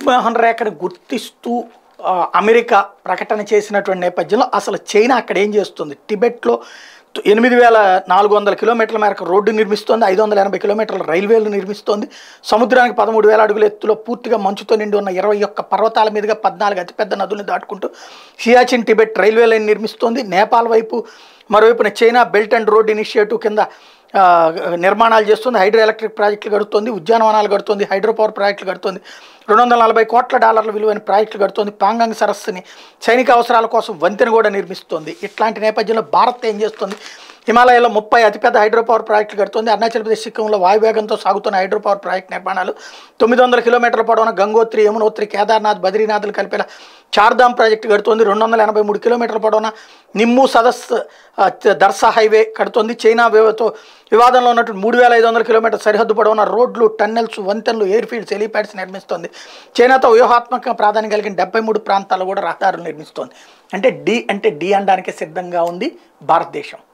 మోహన్ రేఖను గుర్తిస్తూ ఆ, అమెరికా ప్రకటన చేసినటువంటి నేపథ్యంలో అసలు చైనా అక్కడ ఏం చేస్తుంది టిబెట్లో ఎనిమిది వేల నాలుగు వందల కిలోమీటర్ల మేరకు రోడ్డు నిర్మిస్తోంది ఐదు వందల ఎనభై కిలోమీటర్ల రైల్వేలు నిర్మిస్తోంది సముద్రానికి పదమూడు వేల అడుగుల ఎత్తులో పూర్తిగా మంచుతో నిండి ఉన్న ఇరవై ఒక్క పర్వతాల మీదుగా పద్నాలుగు అతిపెద్ద నదులను దాటుకుంటూ సియాచిన్ టిబెట్ రైల్వే లైన్ నిర్మిస్తోంది నేపాల్ వైపు మరోవైపున China Belt and Road Initiative కింద ఆ, నిర్మాణాలు చేస్తుంది హైడ్రో ఎలక్ట్రిక్ ప్రాజెక్టులు కడుతుంది ఉద్యానవనాలు కడుతుంది హైడ్రో పవర్ ప్రాజెక్టులు కడుతుంది రెండు వందల నలభై కోట్ల డాలర్ల విలువైన ప్రాజెక్టులు కడుతుంది పాంగాంగ్ సరస్సుని సైనిక అవసరాల కోసం వంతెన కూడా నిర్మిస్తుంది ఇట్లాంటి నేపథ్యంలో భారత్ ఏం చేస్తుంది హిమాలయాల్లో ముప్పై అతిపెద్ద హైడ్రో పవర్ ప్రాజెక్టులు కడుతుంది అరుణాచల్ ప్రదేశ్ సిక్కింలో వాయువేగంతో సాగుతున్న హైడ్రో పవర్ ప్రాజెక్ట్ నిర్మాణాలు తొమ్మిది వందల కిలోమీటర్ల పొడవున గంగోత్రి యమునోత్రి కేదార్నాథ్ బద్రీనాథ్లు కలిపేలా చార్ధామ్ ప్రాజెక్టు కడుతుంది రెండు వందల ఎనభై మూడు కిలోమీటర్ల పొడవున నిమ్ము సదస్ ఆ, చ- దర్శా హైవే కడుతుంది చైనా వివతో వివాదంలో ఉన్నటువంటి మూడు వేల ఐదు వందల కిలోమీటర్ సరిహద్దు పొడవున రోడ్లు టన్నెల్స్ వంతెనలు ఎయిర్ ఫీల్డ్స్ హెలీప్యాడ్స్ నిర్మిస్తుంది చైనాతో వ్యూహాత్మక ప్రాధాన్యం కలిగిన డెబ్బై మూడు ప్రాంతాల్లో కూడా రహదారులు నిర్మిస్తోంది అంటే డి అంటే డి అనడానికి సిద్ధంగా ఉంది భారతదేశం